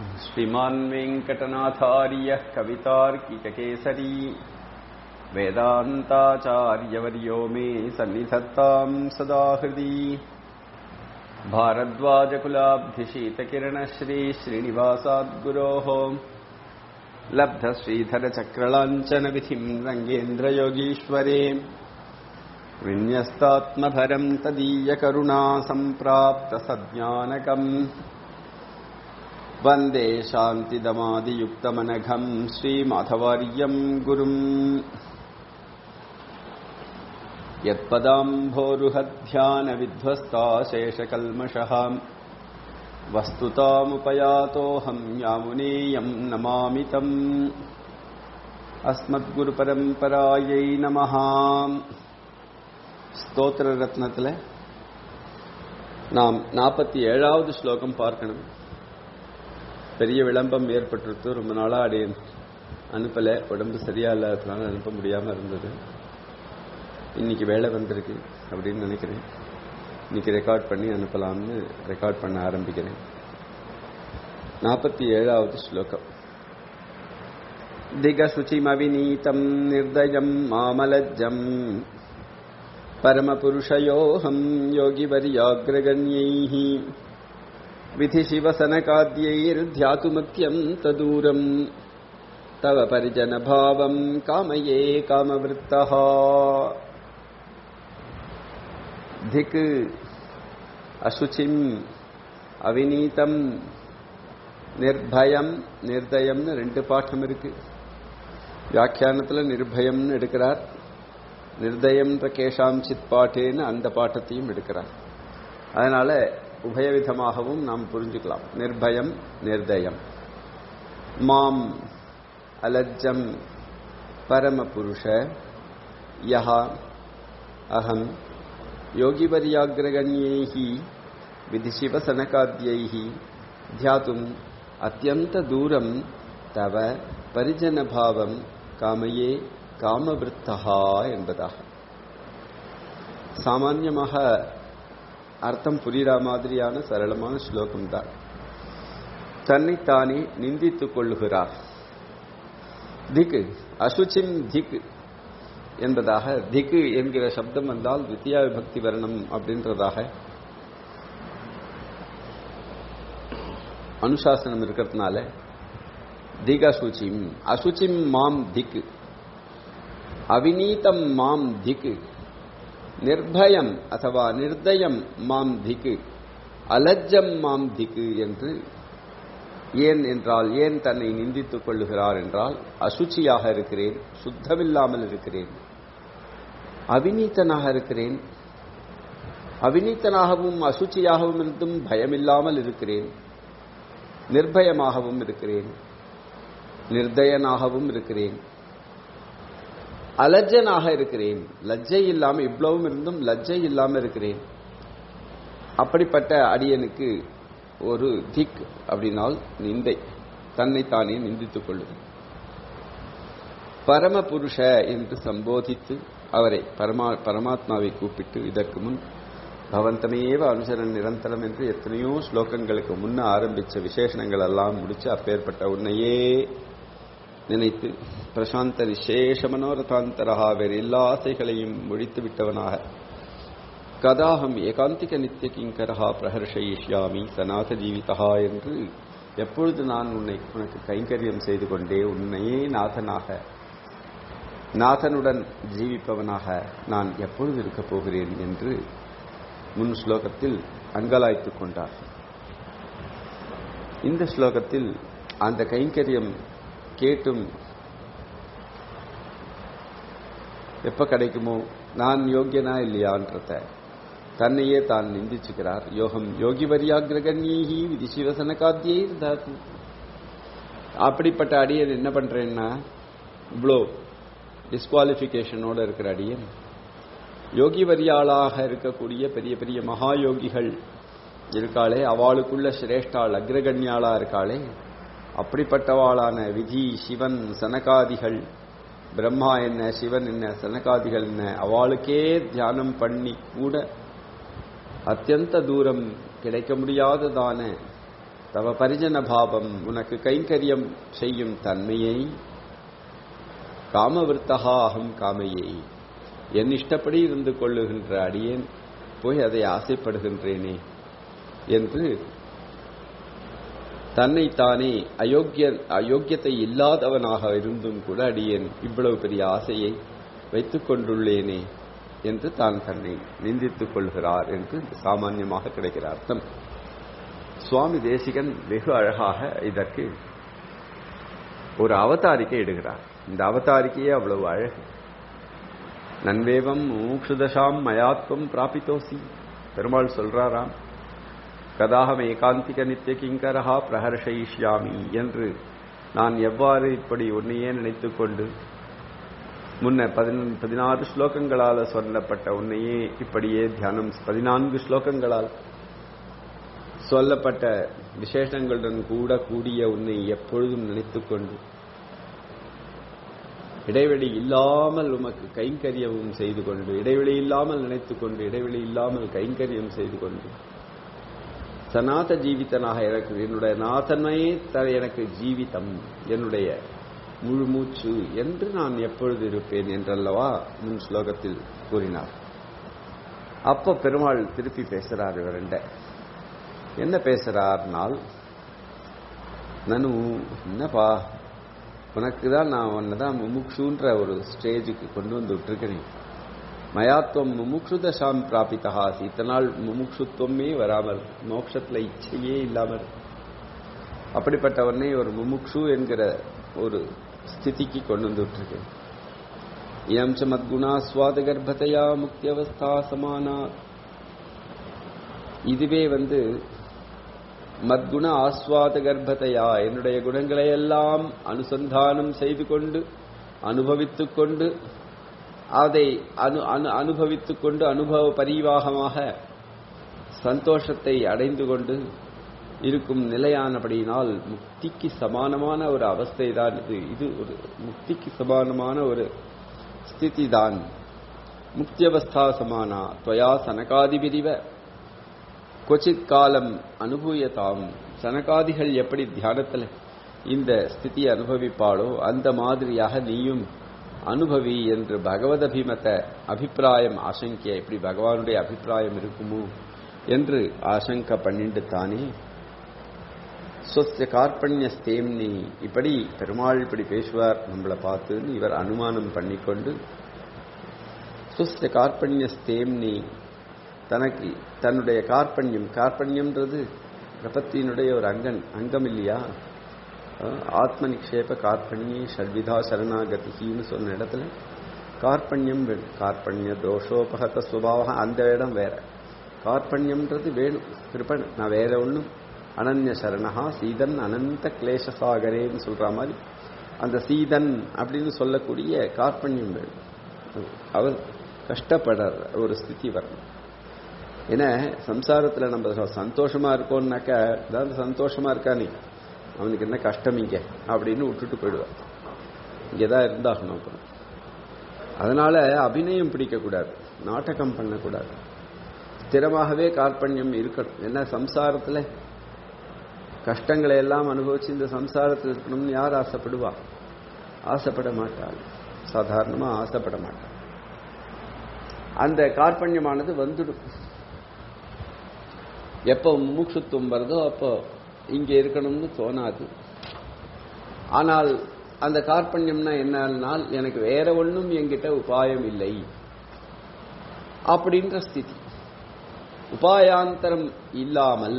श्रीमान् वेङ्कटनाथार्यः कवितार्किककेसरी वेदान्ताचार्यवर्यो मे सन्निधत्ताम् सदा हृदि भारद्वाजकुलाब्धिशीतकिरणश्रीश्रीनिवासाद्गुरोः लब्धश्रीधरचक्रलाञ्छनविधिम् रङ्गेन्द्रयोगीश्वरे विन्यस्तात्मभरम् तदीयकरुणा सम्प्राप्तसज्ञानकम् वन्दे शान्तिदमादियुक्तमनघम् श्रीमाधवार्यम् गुरुम् यत्पदाम्भोरुहध्यानविध्वस्ताशेषकल्मषः वस्तुतामुपयातोऽहम् यामुनेयम् नमामि तम् अस्मद्गुरुपरम्परायै नमः ஸ்தோத்திர ரத்னத்தில் நாம் நாற்பத்தி ஏழாவது ஸ்லோகம் பார்க்கணும் பெரிய விளம்பம் ஏற்பட்டிருக்கு ரொம்ப நாளாக அடைய அனுப்பலை உடம்பு சரியா இல்லாததுனால அனுப்ப முடியாமல் இருந்தது இன்னைக்கு வேலை வந்திருக்கு அப்படின்னு நினைக்கிறேன் இன்னைக்கு ரெக்கார்ட் பண்ணி அனுப்பலாம்னு ரெக்கார்ட் பண்ண ஆரம்பிக்கிறேன் நாற்பத்தி ஏழாவது ஸ்லோகம் திகசுச்சிமவிநீதம் நிர்தயம் மாமலஜ்ஜம் परमपुरुषयोऽहम् योगिवर्याग्रगण्यैः विधिशिवसनकाद्यैर्ध्यातुमत्यन्तदूरम् तव परिजनभावम् कामये कामवृत्तः धिक् அசுச்சிம் அவிநீதம் நிர்பயம் நிர்தயம்னு ரெண்டு பாட்டம் இருக்கு வியாக்கியானத்தில் நிர்பயம்னு எடுக்கிறார் நிர்தயம்ன்ற கேஷாம் சித் பாட்டேன்னு அந்த பாட்டத்தையும் எடுக்கிறார் அதனால உபயவிதமாகவும் நாம் புரிஞ்சுக்கலாம் நிர்பயம் நிர்தயம் மாம் அலஜ்ஜம் பரமபுருஷ யஹா அகம் யோகிவரியாகிரகண்யைः विधिशिवसनकाद्यैः ध्यातुम् अत्यन्तदूरं तव परिजनभावं कामये காமவிருத்தகா என்பதாக சாமான்யமாக அர்த்தம் புரிகிற மாதிரியான சரளமான ஸ்லோகம் தான் தன்னைத்தானே நிந்தித்துக் கொள்ளுகிறார் திக்கு அசுச்சிம் திக்கு என்பதாக திக்கு என்கிற சப்தம் வந்தால் வித்யா விபக்தி வர்ணம் அப்படின்றதாக அனுசாசனம் இருக்கிறதுனால திகசுச்சிம் அசுச்சிம் மாம் திக்கு அவிநீதம் மாம் திக்கு நிர்பயம் அथवा நிர்தயம் மாம் திக்கு அலஜ்ஜம் மாம் திக்கு என்று ஏன் என்றால் ஏன் தன்னை நிந்தித்துக் கொள்ளுகிறார் என்றால் அசுச்சியாக இருக்கிறேன் சுத்தமில்லாமல் இருக்கிறேன் அவிநீத்தனாக இருக்கிறேன் அவிநீத்தனாகவும் அசுச்சியாகவும் இருந்தும் பயமில்லாமல் இருக்கிறேன் நிர்பயமாகவும் இருக்கிறேன் நிர்தயனாகவும் இருக்கிறேன் அலஜ்ஜனாக இருக்கிறேன் லஜ்ஜை இல்லாம இவ்வளவும் இருந்தும் லஜ்ஜை இல்லாம இருக்கிறேன் அப்படிப்பட்ட அடியனுக்கு ஒரு திக் அப்படின்னால் நிந்தை தன்னைத்தானே நிந்தித்துக் கொள்ளுது பரமபுருஷ என்று சம்போதித்து அவரை பரமா பரமாத்மாவை கூப்பிட்டு இதற்கு முன் பவந்தமேவ அனுசரன் நிரந்தரம் என்று எத்தனையோ ஸ்லோகங்களுக்கு முன்ன ஆரம்பிச்ச விசேஷணங்கள் எல்லாம் முடிச்சு அப்பேற்பட்ட உன்னையே நினைத்து பிரசாந்த விசேஷ மனோரதாந்தரகா வேறு எல்லா ஆசைகளையும் முடித்து விட்டவனாக கதாகம் ஏகாந்திக நித்திய கிங்கரஹா பிரஹர்ஷயிஷ்யாமி சநாத ஜீவிதா என்று எப்பொழுது நான் உன்னை உனக்கு கைங்கரியம் செய்து கொண்டே உன்னையே நாதனாக நாதனுடன் ஜீவிப்பவனாக நான் எப்பொழுது இருக்கப் போகிறேன் என்று முன் ஸ்லோகத்தில் அங்கலாய்த்துக் கொண்டார் இந்த ஸ்லோகத்தில் அந்த கைங்கரியம் கேட்டும் எப்ப கிடைக்குமோ நான் யோக்கியனா இல்லையான்றத தன்னையே தான் நிந்திச்சுக்கிறார் யோகம் யோகி வரியாகிரகண்யீகி விதி சிவசனகாத்தியை தாத்து அப்படிப்பட்ட அடியன் என்ன பண்றேன்னா இவ்வளோ டிஸ்குவாலிஃபிகேஷனோட இருக்கிற அடியன் யோகி வரியாளாக இருக்கக்கூடிய பெரிய பெரிய மகா யோகிகள் இருக்காளே அவளுக்குள்ள சிரேஷ்டாள் அக்ரகண்யாளா இருக்காளே அப்படிப்பட்டவாளான விதி சிவன் சனகாதிகள் பிரம்மா என்ன சிவன் என்ன சனகாதிகள் என்ன அவளுக்கே தியானம் பண்ணி கூட அத்தியந்த தூரம் கிடைக்க முடியாததான தவ பரிஜன பாவம் உனக்கு கைங்கரியம் செய்யும் தன்மையை காமவிருத்தகா அகம் காமையை என் இஷ்டப்படி இருந்து கொள்ளுகின்ற அடியேன் போய் அதை ஆசைப்படுகின்றேனே என்று தன்னைத்தானே அயோக்கிய அயோக்கியத்தை இல்லாதவனாக இருந்தும் கூட அடியேன் இவ்வளவு பெரிய ஆசையை வைத்துக் கொண்டுள்ளேனே என்று தான் தன்னை நிந்தித்துக் கொள்கிறார் என்று சாமான்யமாக கிடைக்கிற அர்த்தம் சுவாமி தேசிகன் வெகு அழகாக இதற்கு ஒரு அவதாரிக்கை இடுகிறார் இந்த அவதாரிக்கையே அவ்வளவு அழகு நன்வேவம் மூக்ஷுதசாம் மயாத்வம் பிராபித்தோசி பெருமாள் சொல்றாராம் கதாகம் ஏகாந்திக நித்திய கிங்கரஹா பிரஹர்ஷயிஷ்யாமி என்று நான் எவ்வாறு இப்படி உன்னையே நினைத்துக் கொண்டு முன்ன பதினாறு ஸ்லோகங்களால் சொல்லப்பட்ட உன்னையே இப்படியே தியானம் பதினான்கு ஸ்லோகங்களால் சொல்லப்பட்ட விசேஷங்களுடன் கூட கூடிய உன்னை எப்பொழுதும் நினைத்துக் கொண்டு இடைவெளி இல்லாமல் உமக்கு கைங்கரியமும் செய்து கொண்டு இடைவெளி இல்லாமல் நினைத்துக் கொண்டு இடைவெளி இல்லாமல் கைங்கரியம் செய்து கொண்டு சனாத ஜீவித்தனாக எனக்கு என்னுடைய நாதனையே த எனக்கு ஜீவிதம் என்னுடைய முழு மூச்சு என்று நான் எப்பொழுது இருப்பேன் என்றல்லவா முன் ஸ்லோகத்தில் கூறினார் அப்ப பெருமாள் திருப்பி பேசுறார் இவரண்ட என்ன பேசுறார்னால் நனு என்னப்பா உனக்கு தான் நான் உன்னை தான் முமுக்ஷுன்ற ஒரு ஸ்டேஜுக்கு கொண்டு வந்து விட்டுருக்கிறேன் மயாத்துவம் முமுக்ஷு தசாம் பிராபித்தா இத்தனால் முமுக்ஷுத்துவமே வராமல் மோட்சத்துல இச்சையே இல்லாமல் அப்படிப்பட்டவனே ஒரு முமுக்ஷு என்கிற ஒரு ஸ்திதிக்கு கொண்டு வந்து விட்டுருக்கேன் இயம் ச மத்குணாஸ்வாத கர்ப்பதையா முக்தியவஸ்தா சமானா இதுவே வந்து மத்குண ஆஸ்வாத கர்ப்பதையா என்னுடைய குணங்களை எல்லாம் அனுசந்தானம் செய்து கொண்டு அனுபவித்துக் கொண்டு அதை அனு அனு அனுபவித்துக் கொண்டு அனுபவ பரிவாகமாக சந்தோஷத்தை அடைந்து கொண்டு இருக்கும் நிலையானபடியினால் முக்திக்கு சமானமான ஒரு அவஸ்தை தான் இது இது ஒரு முக்திக்கு சமானமான ஒரு ஸ்திதி தான் முக்தியவஸ்தா சமானா துவயா சனகாதிபிரிவ கொச்சித் காலம் அனுபவியதாம் சனகாதிகள் எப்படி தியானத்தில் இந்த ஸ்திதியை அனுபவிப்பாளோ அந்த மாதிரியாக நீயும் அனுபவி என்று பகவத் அபிமத அபிப்பிராயம் ஆசங்கிய எப்படி பகவானுடைய அபிப்பிராயம் இருக்குமோ என்று ஆசங்க பண்ணிட்டு தானே சொஸ்ய கார்பண்யஸ்தேம்னி இப்படி பெருமாள் இப்படி பேசுவார் நம்மளை பார்த்துன்னு இவர் அனுமானம் பண்ணிக்கொண்டு சுஸ்ய கார்பண்யஸ்தேம்னி தனக்கு தன்னுடைய கார்பண்யம் கார்பண்யம்ன்றது பிரபத்தியினுடைய ஒரு அங்கன் அங்கம் இல்லையா ஆத்ம நிக்ஷேப கார்பண்யே ஷட்விதா சரணாகதின்னு சொன்ன இடத்துல கார்பண்யம் வேணும் கார்பண்ய தோஷோபகத சுபாவம் அந்த இடம் வேற கார்பண்யம்ன்றது வேணும் கிருப்பன் நான் வேற ஒன்றும் அனன்ய சரணஹா சீதன் அனந்த கிளேசசாகரேன்னு சொல்ற மாதிரி அந்த சீதன் அப்படின்னு சொல்லக்கூடிய கார்பண்யம் வேணும் அவர் கஷ்டப்படுற ஒரு ஸ்திதி வரணும் ஏன்னா சம்சாரத்தில் நம்ம சந்தோஷமா இருக்கோம்னாக்கா ஏதாவது சந்தோஷமா இருக்கா நீ அவனுக்கு என்ன கஷ்டம் இங்க அப்படின்னு விட்டுட்டு போயிடுவான் இங்கதான் இருந்தாகணும் அப்புறம் அதனால அபிநயம் பிடிக்கக்கூடாது நாடகம் பண்ணக்கூடாது ஸ்திரமாகவே கார்பண்யம் இருக்கணும் என்ன சம்சாரத்துல கஷ்டங்களை எல்லாம் அனுபவிச்சு இந்த சம்சாரத்தில் இருக்கணும்னு யார் ஆசைப்படுவா ஆசைப்பட மாட்டாள் சாதாரணமா ஆசைப்பட மாட்டாள் அந்த கார்பண்யமானது வந்துடும் எப்போ மூச்சுத்துவம் வருதோ அப்போ இங்க இருக்கணும்னு தோணாது ஆனால் அந்த கார்பண்யம்னா என்னன்னால் எனக்கு வேற ஒன்றும் என்கிட்ட உபாயம் இல்லை அப்படின்ற ஸ்திதி உபாயாந்தரம் இல்லாமல்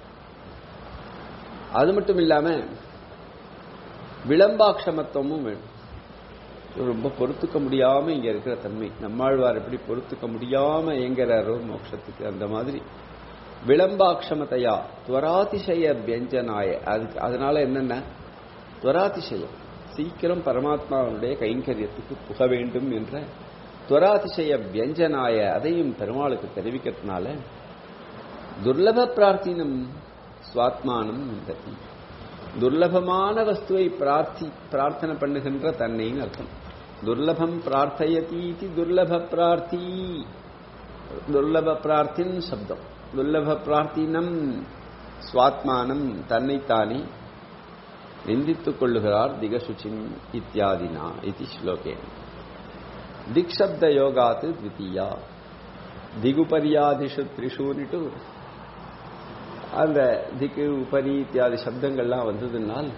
அது மட்டும் இல்லாம விளம்பாட்சமத்துவமும் வேணும் ரொம்ப பொறுத்துக்க முடியாம இங்க இருக்கிற தன்மை நம்மாழ்வார் எப்படி பொறுத்துக்க முடியாம எங்கிறாரோ மோட்சத்துக்கு அந்த மாதிரி விளம்பாட்சமத்தையா துவராதிசய வியஞ்சனாய அதுக்கு அதனால என்னென்ன துவராதிசயம் சீக்கிரம் பரமாத்மாவனுடைய கைங்கரியத்துக்கு புக வேண்டும் என்ற துவராதிசய வியஞ்சனாய அதையும் பெருமாளுக்கு தெரிவிக்கிறதுனால துர்லப பிரார்த்தினம் சுவாத்மானம் நிந்ததி துர்லபமான வஸ்துவை பிரார்த்தி பிரார்த்தனை பண்ணுகின்ற தன்னைன்னு அர்த்தம் துர்லபம் பிரார்த்தயதீதி துர்லப பிரார்த்தி துர்லப பிரார்த்தின் சப்தம் துர்லப பிரார்த்தினம் சுவாத்மானம் தன்னைத்தானே நிந்தித்துக் கொள்ளுகிறார் திகசுச்சிம் இத்தியாதினா இது ஸ்லோகே திக்ஷப்த யோகாத்து த்விதீயா திகுபரியாதிஷு த்ரிஷூனிட்டு அந்த திக்கு உபரி இத்தியாதி சப்தங்கள்லாம் வந்ததுனால்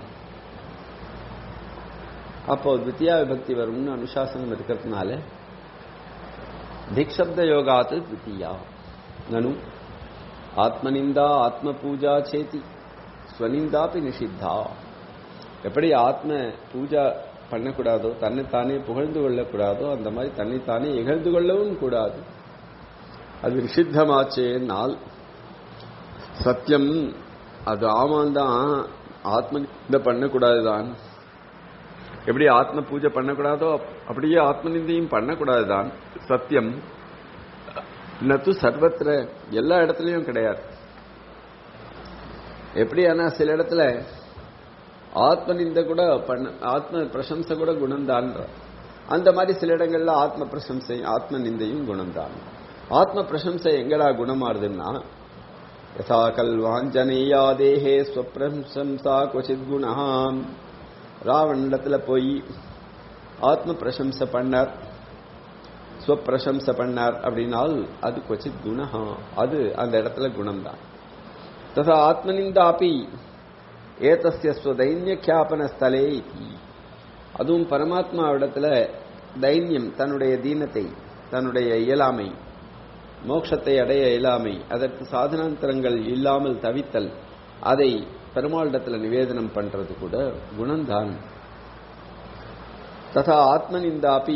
அப்போ த்வித்தியா விபக்தி வரும்னு அனுசாசனம் இருக்கிறதுனால திக்ஷப்த யோகாத்து த்வித்தீயா நனு ஆத்மனிந்தா ஆத்ம பூஜா சேதி ஸ்வனிந்தாப்பி நிஷித்தா எப்படி ஆத்ம பூஜா பண்ணக்கூடாதோ தன்னைத்தானே புகழ்ந்து கொள்ளக்கூடாதோ அந்த மாதிரி தன்னைத்தானே இகழ்ந்து கொள்ளவும் கூடாது அது நிஷித்தமாச்சேனால் சத்தியம் அது ஆமாந்தான் ஆத்ம இந்த பண்ணக்கூடாதுதான் எப்படி ஆத்ம பூஜை பண்ணக்கூடாதோ அப்படியே ஆத்ம நிந்தையும் பண்ணக்கூடாதுதான் சத்தியம் நத்து சர்வத்திர எல்லா இடத்துலையும் கிடையாது எப்படி ஆனா சில இடத்துல ஆத்ம நிந்த கூட பண்ண ஆத்ம பிரசம்சை கூட குணம்தான் அந்த மாதிரி சில இடங்கள்ல ஆத்ம பிரசம்சை ஆத்ம நிந்தையும் குணம்தான் ஆத்ம பிரசம்சை எங்கடா குணமாறுதுன்னா யதா கல்வாஞ்சனேயா தேஹே ஸ்வப்பிரசம்சா கொச்சித் குணாம் ராவணத்துல போய் ஆத்ம பிரசம்சை பண்ணார் ஸ்வப்பிரசம்சை பண்ணார் அப்படின்னால் அது கொச்சித் குணஹா அது அந்த இடத்துல குணம்தான் ததா ஆத்மனிந்தாப்பி ஏதஸ்ய ஸ்வதைன்ய கியாபன ஸ்தலே அதுவும் பரமாத்மாவிடத்துல தைன்யம் தன்னுடைய தீனத்தை தன்னுடைய இயலாமை மோட்சத்தை அடைய இயலாமை அதற்கு சாதனாந்தரங்கள் இல்லாமல் தவித்தல் அதை பெருமாளிடத்துல நிவேதனம் பண்றது கூட குணம்தான் ததா ஆத்மனிந்தாப்பி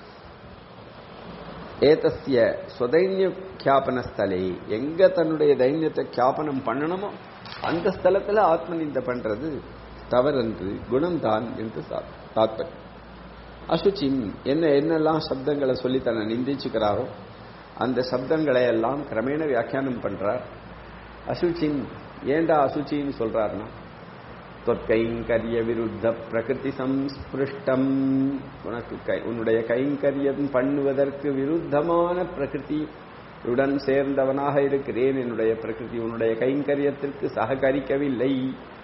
ஏதஸ்ய ஸ்வதைன்ய கியாபன ஸ்தலே எங்க தன்னுடைய தைன்யத்தை கியாபனம் பண்ணணுமோ அந்த ஸ்தலத்துல ஆத்மநிந்த பண்றது தவறன்று குணம்தான் என்று தாத்பரியம் அசுச்சிம் என்ன என்னெல்லாம் சப்தங்களை சொல்லி தன்னை நிந்திச்சுக்கிறாரோ அந்த சப்தங்களை எல்லாம் கிரமேண வியாக்கியானம் பண்றார் அசுச்சின் ஏண்டா அசுச்சின்னு சொல்றாருன்னா தொற்கைங்கரிய விருத்த பிரகிருதி சம்ஸ்பிருஷ்டம் உனக்கு கை உன்னுடைய கைங்கரியம் பண்ணுவதற்கு விருத்தமான பிரகிருதி உடன் சேர்ந்தவனாக இருக்கிறேன் என்னுடைய பிரகிருதி உன்னுடைய கைங்கரியத்திற்கு சககரிக்கவில்லை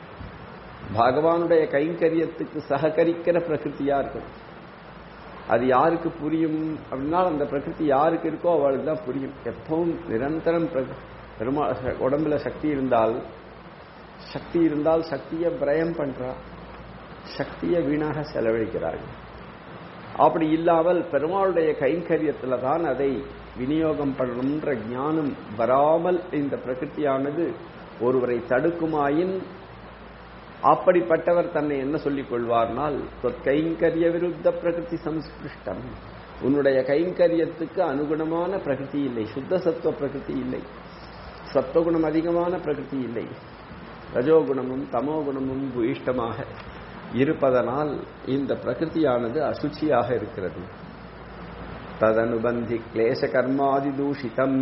பகவானுடைய கைங்கரியத்துக்கு சககரிக்கிற பிரகிருத்தியா இருக்கும் அது யாருக்கு புரியும் அப்படின்னா அந்த பிரகிருதி யாருக்கு இருக்கோ அவளுக்கு தான் புரியும் எப்பவும் நிரந்தரம் பெருமா உடம்புல சக்தி இருந்தால் சக்தி இருந்தால் சக்தியை பிரயம் பண்றா சக்தியை வீணாக செலவழிக்கிறார்கள் அப்படி இல்லாமல் பெருமாளுடைய கைங்கரியத்தில் தான் அதை விநியோகம் பண்ணணுன்ற ஞானம் வராமல் இந்த பிரகிருத்தியானது ஒருவரை தடுக்குமாயின் அப்படிப்பட்டவர் தன்னை என்ன சொல்லிக் கொள்வார்னால் கைங்கரிய விருத்த பிரகிருதி சம்ஸ்பிருஷ்டம் உன்னுடைய கைங்கரியத்துக்கு அனுகுணமான பிரகிருதி இல்லை சுத்த சத்துவ பிரகிருதி இல்லை சத்துவகுணம் அதிகமான பிரகிருதி இல்லை ரஜோகுணமும் தமோகுணமும் இஷ்டமாக இருப்பதனால் இந்த பிரகிருதியானது அசுச்சியாக இருக்கிறது ததனுபந்தி கிளேச கர்மாதி தூஷிதம்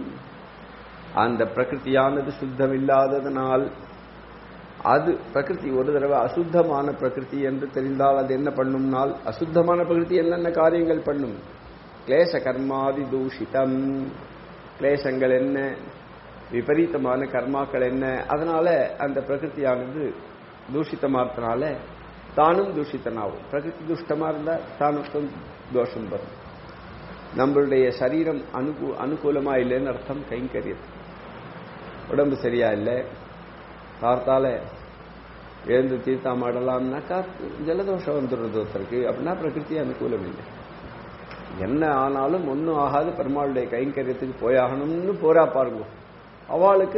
அந்த பிரகிருதியானது சுத்தமில்லாததனால் அது பிரகிருதி ஒரு தடவை அசுத்தமான பிரகிருதி என்று தெரிந்தால் அது என்ன பண்ணும்னால் அசுத்தமான பிரகிருதி என்னென்ன காரியங்கள் பண்ணும் கிளேச கர்மாதி தூஷிதம் கிளேசங்கள் என்ன விபரீதமான கர்மாக்கள் என்ன அதனால அந்த பிரகிருதியானது தூஷித்தமாகறதுனால தானும் தூஷித்தனாகும் பிரகிருதி துஷ்டமா இருந்தா தானுக்கும் தோஷம் வரும் நம்மளுடைய சரீரம் அனுகூ அனுகூலமா இல்லைன்னு அர்த்தம் கைங்கரியது உடம்பு சரியா இல்லை பார்த்தால எழுந்து தீர்த்தாமாடலாம்னாக்கா ஜலதோஷம் வந்துடுறது ஒருத்தருக்கு அப்படின்னா பிரகிருதி அனுகூலம் இல்லை என்ன ஆனாலும் ஒன்றும் ஆகாது பெருமாளுடைய கைங்கரியத்துக்கு போயாகணும்னு போரா பாருங்க அவளுக்கு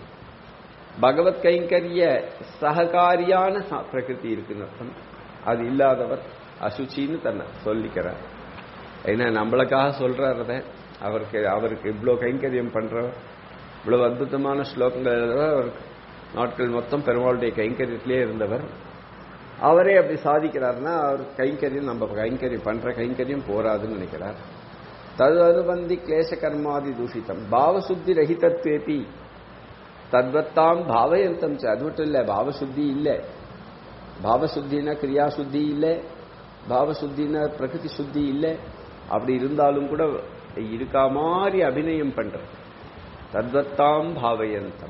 பகவத் கைங்கரிய சககாரியான பிரகிருதி இருக்குன்னு அர்த்தம் அது இல்லாதவர் அசுச்சின்னு தன்னை சொல்லிக்கிறார் ஏன்னா நம்மளுக்காக சொல்றாரத அவருக்கு அவருக்கு இவ்வளோ கைங்கரியம் பண்றவர் இவ்வளவு அற்புதமான ஸ்லோகங்கள் எழுதுறவர் அவருக்கு நாட்கள் மொத்தம் பெருமாளுடைய கைங்கரியத்திலே இருந்தவர் அவரே அப்படி சாதிக்கிறார்னா அவர் கைங்கரியம் நம்ம கைங்கரியம் பண்ற கைங்கரியம் போராதுன்னு நினைக்கிறார் தது அனுபந்தி கிளேச கர்மாதி தூஷிதம் பாவசுத்தி ரஹிதத்வேபி தத்வத்தாம் பாவயந்தம் அது மட்டும் இல்லை பாவசுத்தி இல்லை பாவசுத்தினா கிரியா சுத்தி இல்லை பாவசுத்தினா பிரகிருதி சுத்தி இல்லை அப்படி இருந்தாலும் கூட இருக்கா மாதிரி அபிநயம் பண்ற தத்வத்தாம் பாவயந்தம்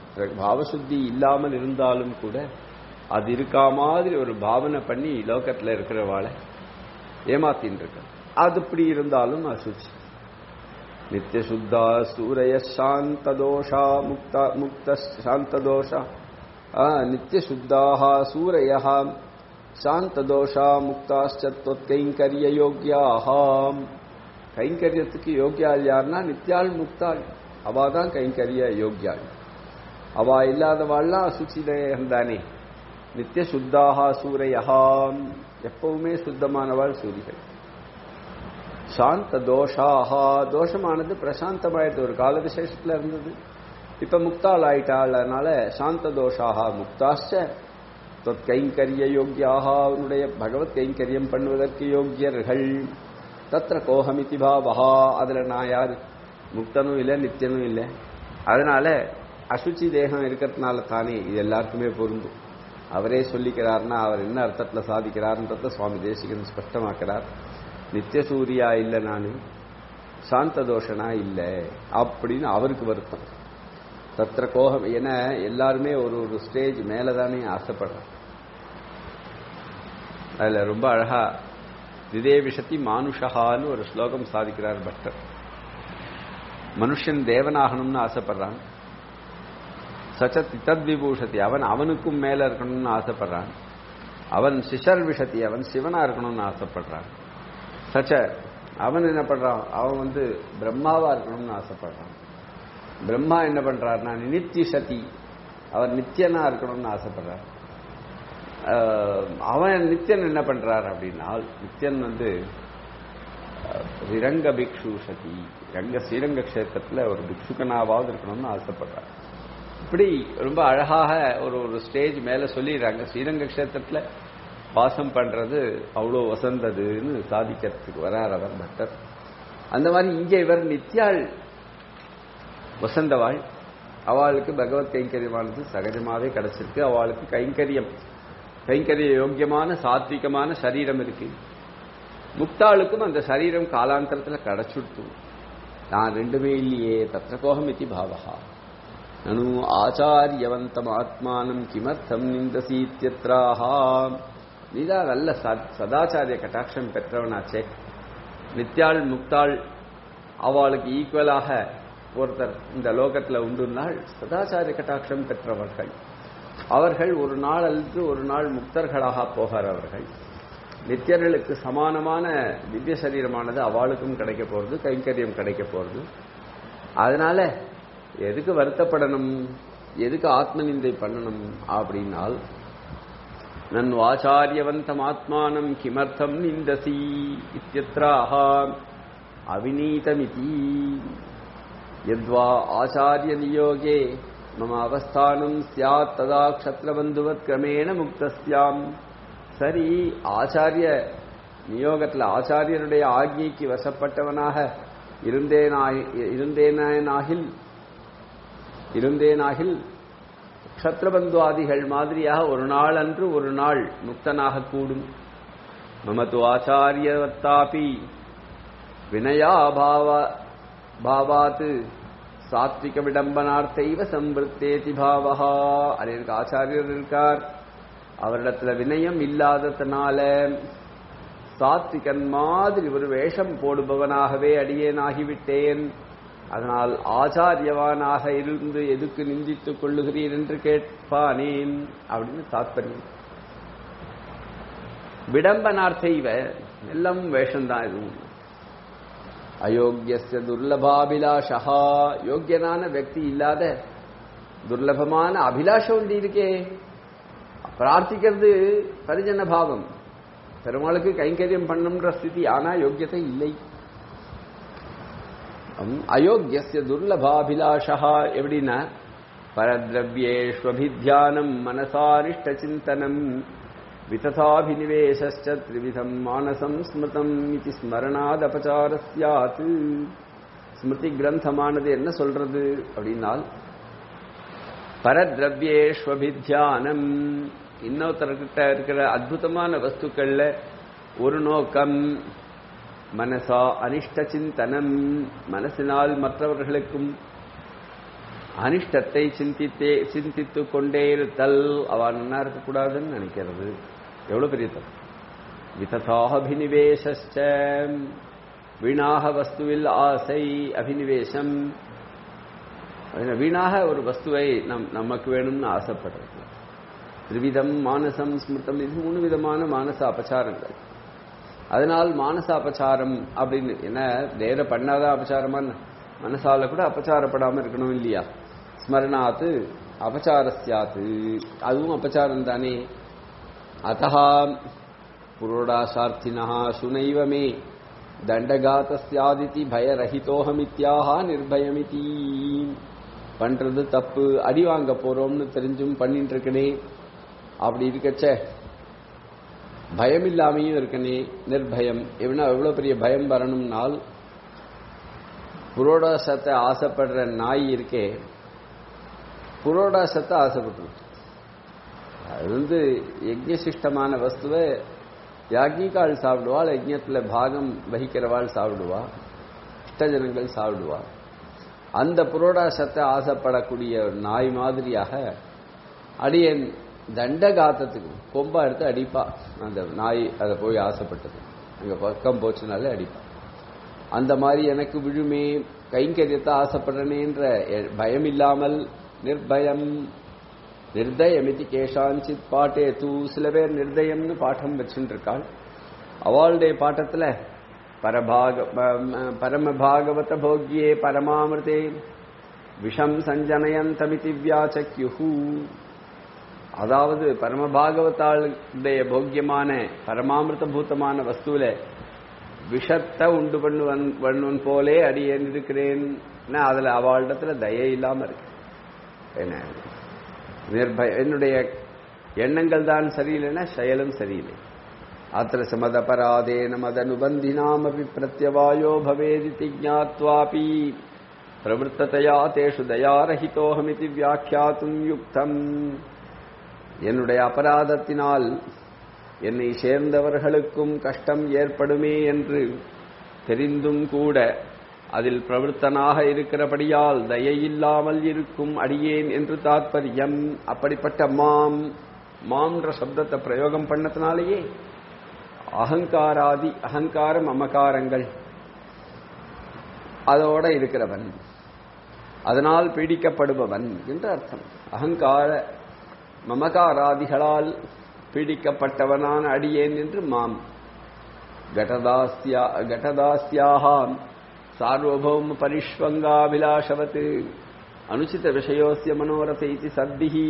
பாவசுத்தி இல்லாமல் இருந்தாலும் கூட அது இருக்கா மாதிரி ஒரு பாவனை பண்ணி லோகத்துல இருக்கிறவாளை ஏமாத்தின்னு இருக்க அது இப்படி இருந்தாலும் அசுச்சி நித்திய சுத்தா சூரிய சாந்த தோஷா முக்த முக்த சாந்த தோஷா நித்திய சுத்தாக சூரிய சாந்த தோஷா முக்தாச்ச கைங்கரிய யோக்கியாகாம் கைங்கரியத்துக்கு யோக்கியாள் யாருன்னா நித்யாள் முக்தாள் அவா தான் கைங்கரிய யோக்கியாள் அவா இல்லாதவாள்லாம் அசுச்சிதேகம் தானே நித்திய சுத்தாக சூரையகாம் எப்பவுமே சுத்தமானவாள் சூரிகள் சாந்த தோஷாஹா தோஷமானது பிரசாந்தமாயிடுது ஒரு கால விசேஷத்துல இருந்தது இப்ப முக்தாள் ஆயிட்டாள் அதனால சாந்த தோஷாகா முக்தாச்ச தொத் கைங்கரிய யோக்கியாக அவனுடைய பகவத் கைங்கரியம் பண்ணுவதற்கு யோக்கியர்கள் தத்திர கோஹமிதி பாவஹா அதுல நான் யாரு முக்தனும் இல்லை நித்தியனும் இல்லை அதனால அசுச்சி தேகம் இருக்கிறதுனால தானே இது எல்லாருக்குமே பொருந்தும் அவரே சொல்லிக்கிறார்னா அவர் என்ன அர்த்தத்தில் சாதிக்கிறார்ன்றத சுவாமி தேசிகன் ஸ்பஷ்டமாக்கிறார் நித்திய சூரியா இல்லை நான் சாந்த தோஷனா இல்லை அப்படின்னு அவருக்கு வருத்தம் தத்திர கோகம் என எல்லாருமே ஒரு ஒரு ஸ்டேஜ் மேலே தானே ஆசைப்படுறோம் அதில் ரொம்ப அழகா இதே விஷயத்தி மானுஷகான்னு ஒரு ஸ்லோகம் சாதிக்கிறார் பட்டர் மனுஷன் தேவனாகணும்னு ஆசைப்படுறான் சச்சத் தத் விபூஷதி அவன் அவனுக்கும் மேல இருக்கணும்னு ஆசைப்படுறான் அவன் சிஷர் விஷத்தி அவன் சிவனா இருக்கணும்னு ஆசைப்படுறான் சச்ச அவன் என்ன பண்றான் அவன் வந்து பிரம்மாவா இருக்கணும்னு ஆசைப்படுறான் பிரம்மா என்ன பண்றாருன்னா நித்திய சதி அவர் நித்தியனா இருக்கணும்னு ஆசைப்படுறார் அவன் நித்தியன் என்ன பண்றார் அப்படின்னா நித்தியன் வந்து ரிரங்க பிக்ஷு சதி ரங்க ஸ்ரீரங்க கஷேத்திரத்தில் ஒரு பிக்ஷுக்கனாவது இருக்கணும்னு ஆசைப்படுறார் இப்படி ரொம்ப அழகாக ஒரு ஒரு ஸ்டேஜ் மேல சொல்லிடுறாங்க ஸ்ரீரங்க கஷேத்திரத்தில் வாசம் பண்றது அவ்வளோ வசந்ததுன்னு சாதிக்கிறதுக்கு வரார் அவர் பட்டர் அந்த மாதிரி இங்கே இவர் நித்யாள் வசந்தவாள் அவளுக்கு பகவத் கைங்கரியமானது சகஜமாவே கிடைச்சிருக்கு அவளுக்கு கைங்கரியம் கைங்கரிய யோக்கியமான சாத்விகமான சரீரம் இருக்கு முக்தாளுக்கும் அந்த சரீரம் காலாந்தரத்தில் கிடைச்சுட்டு நான் ரெண்டுமே இல்லையே தத்திர கோகம் இத்தி பாவகா நனு ஆச்சாரியவந்தம் ஆத்மானம் கிமர்த்தம் நிந்தசீத்தியத்ராஹா நீதான் நல்ல சதாச்சாரிய கட்டாட்சம் பெற்றவனாச்சே நித்யாள் முக்தாள் அவளுக்கு ஈக்குவலாக ஒருத்தர் இந்த லோகத்தில் உண்டுனால் சதாச்சாரிய கட்டாட்சம் பெற்றவர்கள் அவர்கள் ஒரு நாள் அல்லது ஒரு நாள் முக்தர்களாக போகிறவர்கள் நித்தியர்களுக்கு சமானமான திவ்ய சரீரமானது அவளுக்கும் கிடைக்க போறது கைங்கரியம் கிடைக்க போறது அதனால எதுக்கு வருத்தப்படணும் எதுக்கு ஆத்ம நிந்தை பண்ணணும் அப்படின்னால் நன் ஆச்சாரியவந்தம் ஆத்மானம் கிமர்த்தம் நிந்தசி இத்தியத்ராஹ அவிநீதமிதி யத்வா ஆச்சாரிய நியோகே மம அவஸ்தானம் சியாத் ததா க்ஷத்ரபந்துவத் கிரமேண முக்தஸ்யாம் சரி ஆச்சாரிய நியோகத்தில் ஆச்சாரியனுடைய ஆக்ஞைக்கு வசப்பட்டவனாக இருந்தேனாய் இருந்தேனாகில் இருந்தேனாகில் க்ஷத்ரபந்துவாதிகள் மாதிரியாக ஒரு நாள் அன்று ஒரு நாள் முக்தனாக கூடும் மமது ஆச்சாரியவத்தாபி வினயாபாவ பாவாத் சாத்விக விடம்பனார்த்தைவ சம்பிருத்தேதி பாவகா அது எனக்கு ஆச்சாரியர் இருக்கார் அவரிடத்துல வினயம் இல்லாததுனால சாத்விகன் மாதிரி ஒரு வேஷம் போடுபவனாகவே அடியேனாகிவிட்டேன் அதனால் ஆச்சாரியவானாக இருந்து எதுக்கு நிந்தித்துக் கொள்ளுகிறீர் என்று கேட்பானேன் அப்படின்னு தாத்பரியம் விடம்பனார்த்தைவ எல்லாம் வேஷம்தான் இதுவும் அயோக்கிய துர்லபாபிலாஷா யோக்கியனான व्यक्ति இல்லாத துர்லபமான அபிலாஷம் ஒன்று இருக்கே பிரார்த்திக்கிறது பரிஜன பாவம் பெருமாளுக்கு கைங்கரியம் பண்ணுன்ற ஸ்திதி ஆனா யோக்கியத்தை இல்லை அயோக்கிய துர்லபாபிலாஷா எப்படின்னா பரதிரவியேஷ்வபித்தியானம் மனசாரிஷ்ட சிந்தனம் விததாபினிவேஷ்ச த்ரிவிதம் மானசம் ஸ்மிருதம் இது ஸ்மரணாத் அபச்சாரஸ்யாத் ஸ்மிருதி கிரந்தமானது என்ன சொல்றது அப்படின்னால் பரதிரவியேஷ்வபித்தியானம் இன்னொருத்தர்கிட்ட இருக்கிற அற்புதமான வஸ்துக்கள்ல ஒரு நோக்கம் மனசா அனிஷ்ட சிந்தனம் மனசினால் மற்றவர்களுக்கும் அனிஷ்டத்தை சிந்தித்தே சிந்தித்து கொண்டே இருத்தல் அவ நன்னா இருக்கக்கூடாதுன்னு நினைக்கிறது எவ்வளவு பெரிய தப்பு விததாக அபினிவேசச்ச வீணாக வஸ்துவில் ஆசை அபினிவேசம் வீணாக ஒரு வஸ்துவை நம் நமக்கு வேணும்னு ஆசைப்படுறது திரிவிதம் மானசம் ஸ்மிருதம் இது மூணு விதமான மானச அபச்சாரங்கள் அதனால் மானச அபச்சாரம் அப்படின்னு என்ன நேர பண்ணாதான் அபச்சாரமா மனசால கூட அபச்சாரப்படாம இருக்கணும் இல்லையா ஸ்மரணாத்து அபச்சாரஸ்யாத்து அதுவும் அபச்சாரம் தானே அத்தா புரோடாசார்த்தினா சுனைவ மே தண்டகாத்தியாதிதி பயரஹிதோகமித்யாக நிர்பயமிதி பண்றது தப்பு அடி வாங்க போறோம்னு தெரிஞ்சும் பண்ணிட்டு இருக்கனே அப்படி இருக்கச்ச பயம் இல்லாமையும் இருக்கனே நிர்பயம் எவ்வளோ எவ்வளோ பெரிய பயம் வரணும்னால் புரோடாசத்தை ஆசைப்படுற நாய் இருக்கே புரோடாசத்தை ஆசைப்பட்டு அது வந்து யஜ்யசிஷ்டமான வஸ்துவை யாகிகால் சாப்பிடுவாள் யஜ்யத்தில் பாகம் வகிக்கிறவாள் சாப்பிடுவா இஷ்டஜனங்கள் சாப்பிடுவா அந்த புரோடாசத்தை ஆசைப்படக்கூடிய நாய் மாதிரியாக அடியன் தண்டகாத்தத்துக்கு கொம்பா எடுத்து அடிப்பா அந்த நாய் அதை போய் ஆசைப்பட்டது அங்க பக்கம் போச்சுனாலே அடிப்பா அந்த மாதிரி எனக்கு விழுமே கைங்கரியத்தை ஆசைப்படுறேன்ற பயம் இல்லாமல் நிர்பயம் நிர்தயமிதி கேஷாஞ்சித் பாட்டே தூ சில பேர் நிர்தயம்னு பாட்டம் வச்சுட்டு இருக்காள் அவளுடைய பாட்டத்துல பரபாக பரம பாகவத போக்கியே பரமாமிருதே விஷம் சஞ்சனயந்தமிதி வியாச்சக்யுஹூ அதாவது பரமபாகவத்தாளுடைய போக்கியமான பரமாமிருத பூத்தமான வஸ்துவில விஷத்தை உண்டு பண்ணுவன் பண்ணுவன் போலே அடியேன் இருக்கிறேன் அதுல அவளிடத்துல தயை இல்லாம இருக்கு என்ன நிர்பய என்னுடைய எண்ணங்கள் தான் சரியில்லைன்னா செயலும் சரியில்லை அத்திர சமதபராதேன மதனுபந்தினாமபி பிரத்யவாயோ பவேதிதி ஜாத்வாபி பிரவருத்ததையா தேஷு தயாரஹிதோகமிதி வியாக்கியாத்தும் யுக்தம் என்னுடைய அபராதத்தினால் என்னை சேர்ந்தவர்களுக்கும் கஷ்டம் ஏற்படுமே என்று தெரிந்தும் கூட அதில் பிரவருத்தனாக இருக்கிறபடியால் தயையில்லாமல் இருக்கும் அடியேன் என்று தாத்பரியம் அப்படிப்பட்ட மாம் மாம்ன்ற சப்தத்தை பிரயோகம் பண்ணத்தினாலேயே அகங்காராதி அகங்காரம் அமகாரங்கள் அதோட இருக்கிறவன் அதனால் பீடிக்கப்படுபவன் என்று அர்த்தம் அகங்கார மமகாராதிகளால் பீடிக்கப்பட்டவனான அடியேன் என்று மாம் கடதாஸ்யா கடதாஸ்யாகாம் சார்வபௌம பரிஷ்வங்காபிலாஷவத் அனுச்சித விஷயோஸ்ய மனோரத இது சத்திஹி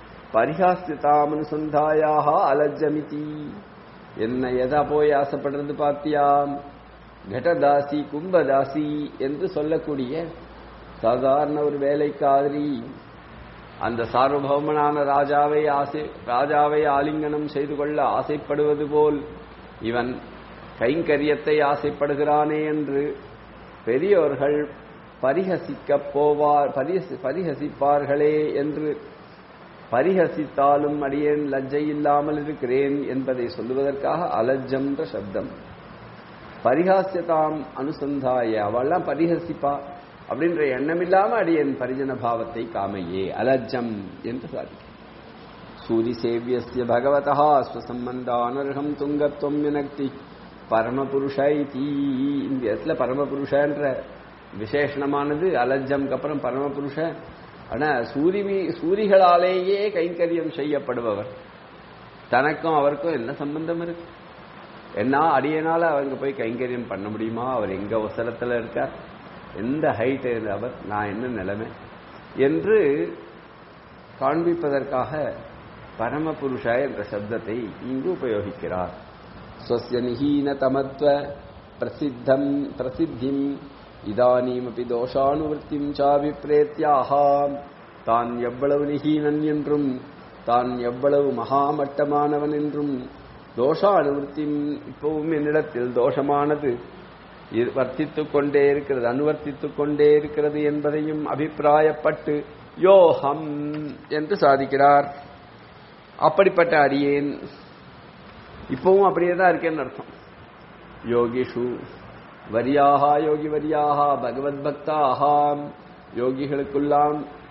பரிகாஸ்யதாமனுசந்தாயாக அலஜ்ஜமிதி என்ன எதா போய் ஆசைப்படுறது பாத்தியாம் கடதாசி கும்பதாசி என்று சொல்லக்கூடிய சாதாரண ஒரு வேலைக்காரி அந்த சார்வபௌமனான ராஜாவை ஆசை ராஜாவை ஆலிங்கனம் செய்து கொள்ள ஆசைப்படுவது போல் இவன் கைங்கரியத்தை ஆசைப்படுகிறானே என்று பெரியோர்கள் பரிஹசிக்க போவார் பரிஹசிப்பார்களே என்று பரிஹசித்தாலும் அடியேன் லஜ்ஜை இல்லாமல் இருக்கிறேன் என்பதை சொல்லுவதற்காக அலஜ்ஜம்ன்ற சப்தம் பரிகாசியதாம் அனுசந்தாய அவள்லாம் பரிஹசிப்பா அப்படின்ற எண்ணமில்லாம அடியன் பரிஜன பாவத்தை காமையே அலஜ்ஜம் என்று சாதிக்க சூரி சேவியஸ்ய பகவதா ஸ்வசம்பந்தானர்ஹம் துங்கத்வம் வினக்தி பரமபுருஷ இதி இந்த இடத்துல பரமபுருஷன்ற விசேஷணமானது அலஜ்ஜம்க்கு அப்புறம் பரமபுருஷ ஆனா சூரிமி சூரிகளாலேயே கைங்கரியம் செய்யப்படுபவர் தனக்கும் அவருக்கும் என்ன சம்பந்தம் இருக்கு என்ன அடியனால அவங்க போய் கைங்கரியம் பண்ண முடியுமா அவர் எங்க அவசரத்துல இருக்கார் எந்த ஹைட் அவர் நான் என்ன நிலைமை என்று காண்பிப்பதற்காக பரமபுருஷ என்ற சப்தத்தை இங்கு உபயோகிக்கிறார் ஸ்வசிய நிஹீனதமத்வ பிரசித்தம் பிரசித்திம் இதானீமபி தோஷானுவர்த்திம் சாபிப்பிரேத்தியாகாம் தான் எவ்வளவு நிகீனன் என்றும் தான் எவ்வளவு மகாமட்டமானவன் என்றும் தோஷானுவர்த்தியும் இப்பவும் என்னிடத்தில் தோஷமானது வர்த்தித்துக் கொண்டே இருக்கிறது அனுவர்த்தித்துக் கொண்டே இருக்கிறது என்பதையும் அபிப்பிராயப்பட்டு யோகம் என்று சாதிக்கிறார் அப்படிப்பட்ட அடியேன் இப்பவும் அப்படியே தான் இருக்கேன்னு அர்த்தம் யோகிஷு வரியாகா யோகி வரியாகா பகவத் பக்தாகாம் யோகிகளுக்குள்ளாம்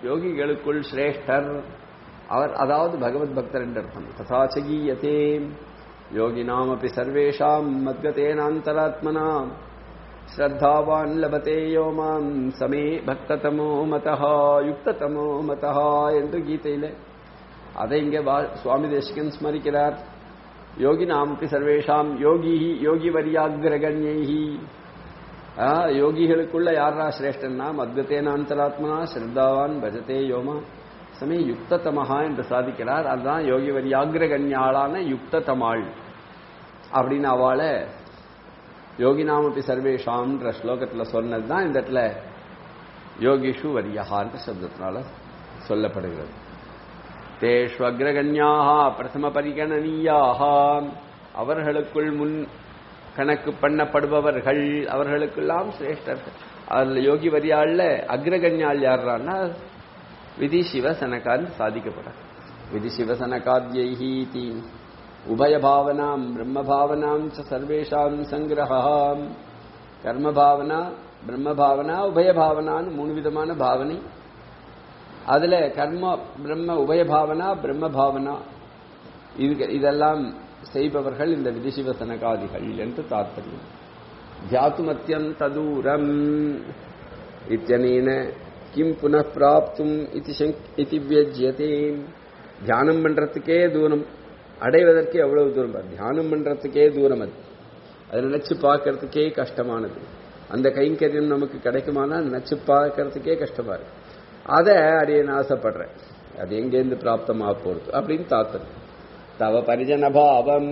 யோகிகளுக்குள் சிரேஷ்டர் அவர் அதாவது பகவத் பக்தர் என்று அர்த்தம் ததாச்சகீயத்தே யோகினாமப்பி சர்வேஷாம் மத்கதேனாந்தராத்மனா ஸ்ரத்தாவான் லபதே யோமாம் சமே பக்ததமோ மதஹா யுக்ததமோ மதஹா என்று கீதையில அதை இங்கே வா- சுவாமி தேசிகன் ஸ்மரிக்கிறார் யோகினாமப்பி சர்வேஷாம் யோகி யோகி வரியாகிரகண்யைஹி ஆ, யோகிகளுக்குள்ள யாரா சிரேஷ்டன்னா மத்கத்தேனாந்தராத்மனா ஸ்ரத்தாவான் பஜதே யோமா சமய யுக்ததமஹா என்று சாதிக்கிறார் அதுதான் யோகி வரியாகிரகண்யாளான யுக்ததமாள் அப்படின்னு அவளை யோகினாமப்பி சர்வேஷாம்ன்ற ஸ்லோகத்தில் சொன்னது தான் இந்த இடத்துல யோகிஷு வரியஹான்ற சப்தத்தினால சொல்லப்படுகிறது தேஷு அக்ரகண்யாக பிரதம பரிகணனீயாக அவர்களுக்குள் முன் கணக்கு பண்ணப்படுபவர்கள் அவர்களுக்கெல்லாம் சிரேஷ்டர்கள் அதில் யோகி வரியாள்ல அக்ரகண்யாள் யார்றான்னா விதி சிவசனகான் சாதிக்கப்படார் விதி சிவசனகாத்யைஹீதி உபயபாவனாம் பிரம்மபாவனாம் ச சர்வேஷாம் சங்கிரகாம் கர்மபாவனா பிரம்மபாவனா உபயபாவனான்னு மூணு விதமான பாவனை அதுல கர்ம பிரம்ம உபயபாவனா பிரம்ம பாவனா இது இதெல்லாம் செய்பவர்கள் இந்த விதிசிவசனகாதிகள் என்று தாற்பயம் தியாத்துமத்தியந்த தூரம் இத்தியனேன கிம் புனః பிராப்தும் இதி சங்க்- இதி வியஜ்யதே தியானம் பண்றதுக்கே தூரம் அடைவதற்கு எவ்வளவு தூரம் பாரு. தியானம் பண்றதுக்கே தூரம் அது அதை நினைச்சு பார்க்கறதுக்கே கஷ்டமானது அந்த கைங்கரியம் நமக்கு கிடைக்குமானா நினைச்சு பார்க்கறதுக்கே கஷ்டமா இருக்கு அதை அடியேன் ஆசைப்படுறேன் அது எங்கேருந்து பிராப்தமாக போறது அப்படின்னு தாத்தம் தவ பரிஜன பாவம்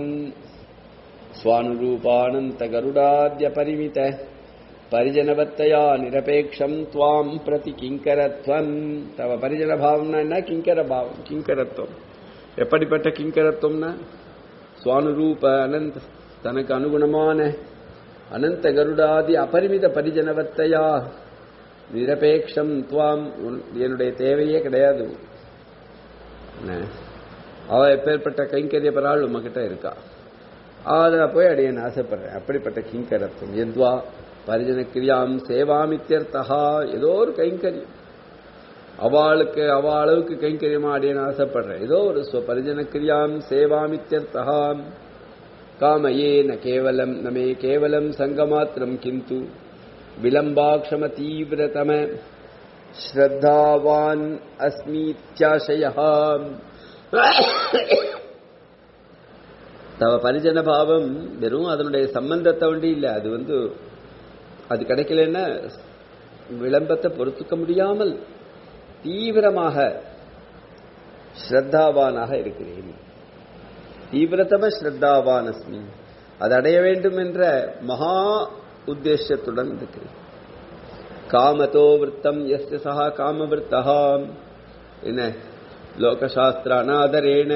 ஸ்வானுரூபானந்த கருடாத்ய பரிமித பரிஜனவத்தையா நிரபேக்ஷம் துவாம் பிரதி கிங்கரத்வம் தவ பரிஜன பாவம்னா என்ன கிங்கர பாவம் கிங்கரத்துவம் எப்படிப்பட்ட கிங்கரத்துவம்னா சுவானுரூப அனந்த தனக்கு அனுகுணமான அனந்த கருடாதி அபரிமித பரிஜனவத்தையா நிரபேக்ஷம் துவாம் உன்- என்னுடைய தேவையே கிடையாது என்ன? அவ எப்பேற்பட்ட கைங்கரிய பராள் உமகிட்ட இருக்கா அதை போய் அடியேன் ஆசைப்படுறேன் அப்படிப்பட்ட கிங்கரத்துவம் எத்வா பரிஜன கிரியாம் சேவாமித்யர்த்தகா ஏதோ ஒரு கைங்கரியம் அவளுக்கு அவ அளவுக்கு கைங்கரியமா அடியேன் ஆசைப்படுறேன் ஏதோ ஒரு ஸ்வ பரிஜன கிரியாம் சேவாமித்யர்த்தகா காமயே ந கேவலம் நமே கேவலம் சங்கமாத்திரம் கிந்து விலம்பாக்ஷம தீவிரதம ஸ்ரத்தாவான் அஸ்மீத்யாசயா தவ பரிஜன பாவம் வெறும் அதனுடைய சம்பந்தத்தை ஒண்டி இல்லை அது வந்து அது கிடைக்கலன்னா விளம்பத்தை பொறுத்துக்க முடியாமல் தீவிரமாக ஸ்ரத்தாவானாக இருக்கிறேன் தீவிரதம ஸ்ரத்தாவான் அஸ்மி அது அடைய வேண்டும் என்ற மகா உத்தேசத்துடன் இருக்கிறேன் காமதோ விற்த்தம் எஸ்ய சஹா காமவிருத்தா என்ன லோகசாஸ்திர அநாதரேன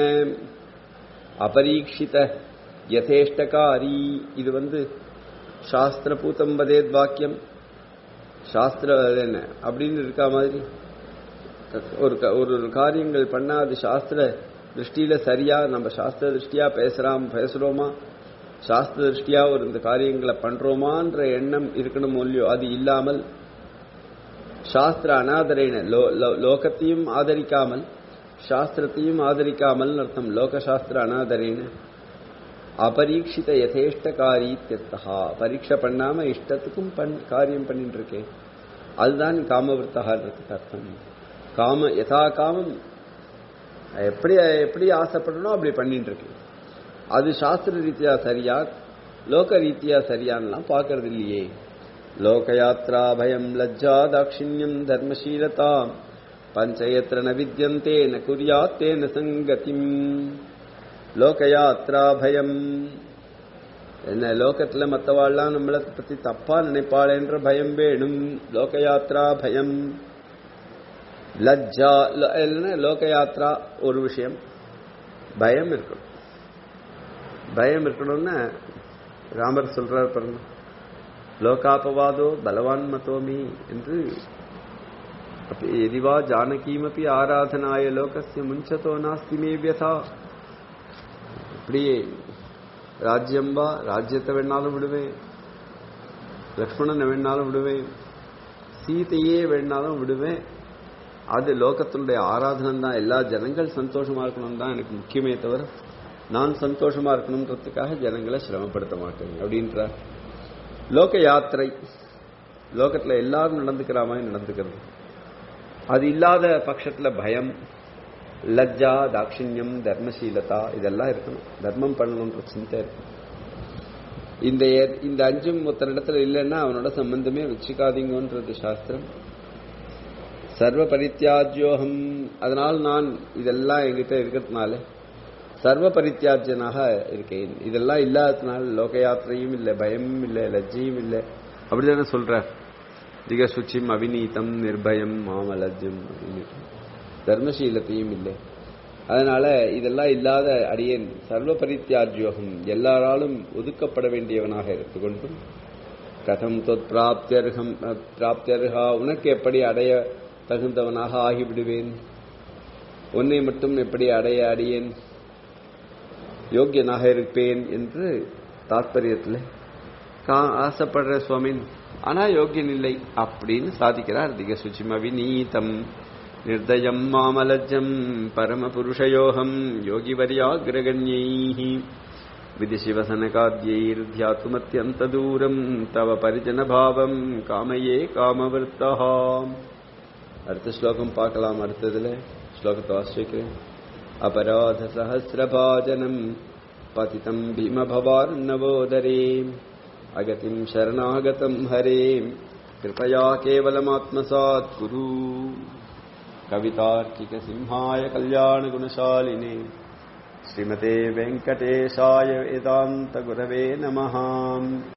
அபரீட்சித யதேஷ்டகாரி இது வந்து சாஸ்திரபூதம் வதேத் வாக்கியம் சாஸ்திர என்ன அப்படின்னு இருக்கா மாதிரி ஒரு க- ஒரு ஒரு காரியங்கள் பண்ணா அது சாஸ்திர திருஷ்டியில சரியா நம்ம சாஸ்திர திருஷ்டியா பேசுறாம் பேசுறோமா சாஸ்திர திருஷ்டியா ஒரு இந்த காரியங்களை பண்றோமான்ற எண்ணம் இருக்கணும் இல்லையோ அது இல்லாமல் சாஸ்திர அனாதரேன லோ- லோ- லோகத்தையும் ஆதரிக்காமல் சாஸ்திரத்தையும் ஆதரிக்காமல் அர்த்தம் லோகசாஸ்திர அனாதரேன அபரீட்சித யதேஷ்டகாரி தியர்த்தகா பரீட்சை பண்ணாம இஷ்டத்துக்கும் பண் காரியம் பண்ணிட்டு இருக்கேன் அதுதான் காமவிருத்தகான்றதுக்கு அர்த்தம் காம யதா காமம் எப்படி எப்படி ஆசைப்படணும் அப்படி பண்ணிட்டு இருக்கேன் அது சாஸ்திர ரீதியா சரியா லோக ரீதியா சரியான்லாம் பார்க்கறது இல்லையே லோகயாத்ரா பயம் லஜ்ஜா தாட்சிணியம் தர்மசீலதா பஞ்சயத்திர ந வித்யந்தே ந குறியாத் தேன சங்கதிம் லோகயாத்ரா பயம் என்ன லோகத்துல மத்தவாள்லாம் நம்மளை பத்தி தப்பா நினைப்பாளேன்ற பயம் வேணும் லோகயாத்ரா பயம் லஜ்ஜா ல- இல்லைன்னா லோகயாத்ரா ஒரு விஷயம் பயம் இருக்கணும் பயம் இருக்கணும்னா ராமர் சொல்றார் பாருங்க லோகாபவாதோ பலவான் மதோமி என்று அப்ப எதிவா ஜானகீமப்பி ஆராதனாய லோகஸ்ய முஞ்சதோ நாஸ்தி மே வியதா இப்படியே ராஜ்யம்பா ராஜ்யத்தை வேணாலும் விடுவேன் லக்ஷ்மணனை வேணாலும் விடுவேன் சீதையே வேணாலும் விடுவேன் அது லோகத்தினுடைய ஆராதனம் தான் எல்லா ஜனங்கள் சந்தோஷமா இருக்கணும் தான் எனக்கு முக்கியமே தவிர நான் சந்தோஷமா இருக்கணுன்றதுக்காக ஜனங்களை சிரமப்படுத்த மாட்டேன் அப்படின்றார் லோக யாத்திரை லோகத்துல எல்லாரும் நடந்துக்கிற மாதிரி நடந்துக்கிறது அது இல்லாத பட்சத்துல பயம் லஜ்ஜா தாட்சிணியம் தர்மசீலதா இதெல்லாம் இருக்கணும் தர்மம் பண்ணணுன்ற சிந்தை இருக்கும் இந்த ஏ- இந்த அஞ்சும் ஒருத்தனிடத்துல இல்லைன்னா அவனோட சம்பந்தமே வச்சுக்காதீங்கன்றது சாஸ்திரம் சர்வ பரித்தியாஜ்யோகம் அதனால் நான் இதெல்லாம் என்கிட்ட இருக்கிறதுனால சர்வ பரித்தியாஜ்யனாக இருக்கேன் இதெல்லாம் இல்லாததுனால லோக யாத்திரையும் இல்லை பயமும் இல்லை லஜ்ஜையும் இல்லை அப்படிதானே சொல்றார் திக சுச்சிம் அவிநீதம் நிர்பயம் மாமலஜ்ஜம் அப்படின்னு தர்மசீலத்தையும் இல்லை அதனால இதெல்லாம் இல்லாத அடியேன் சர்வ பரித்தியாஜ்யோகம் எல்லாராலும் ஒதுக்கப்பட வேண்டியவனாக இருந்து கொண்டும் கதம் தொத் பிராப்தியர்கம் பிராப்தியர்ஹா உனக்கு எப்படி அடைய தகுந்தவனாக ஆகிவிடுவேன் உன்னை மட்டும் எப்படி அடைய அடியேன் யோக்கியனாக இருப்பேன் என்று தாத்பரியத்தில் கா- ஆசைப்படுற சுவாமின் ஆனா யோக்கியன் இல்லை அப்படின்னு சாதிக்கிறார் திக சுச்சிம விநீதம் நிர்தயம் மாமலஜம் பரமபுருஷயோகம் யோகிவரியாகிரகண்யை விதிசிவசனகாத்யைர்த்தியாத்துமத்தியந்ததூரம் தவ பரிஜனபாவம் காமையே காமவர்த்தகாம் அடுத்த ஸ்லோகம் பார்க்கலாம் அடுத்ததுல ஸ்லோகத்தை வாசிக்கிறேன் அபராத சஹசிரபாஜனம் பதிதம் பீமபவார்ணவோதரே அகதிம் சரணாகதம் ஹரே கிருபயா கேவலமாத்மசாத் குரு கவிதார்க்கிக சிம்ஹாய கல்யாண குணசாலினே ஸ்ரீமதே வெங்கடேஷாய வேதாந்த குரவே நமஹாம்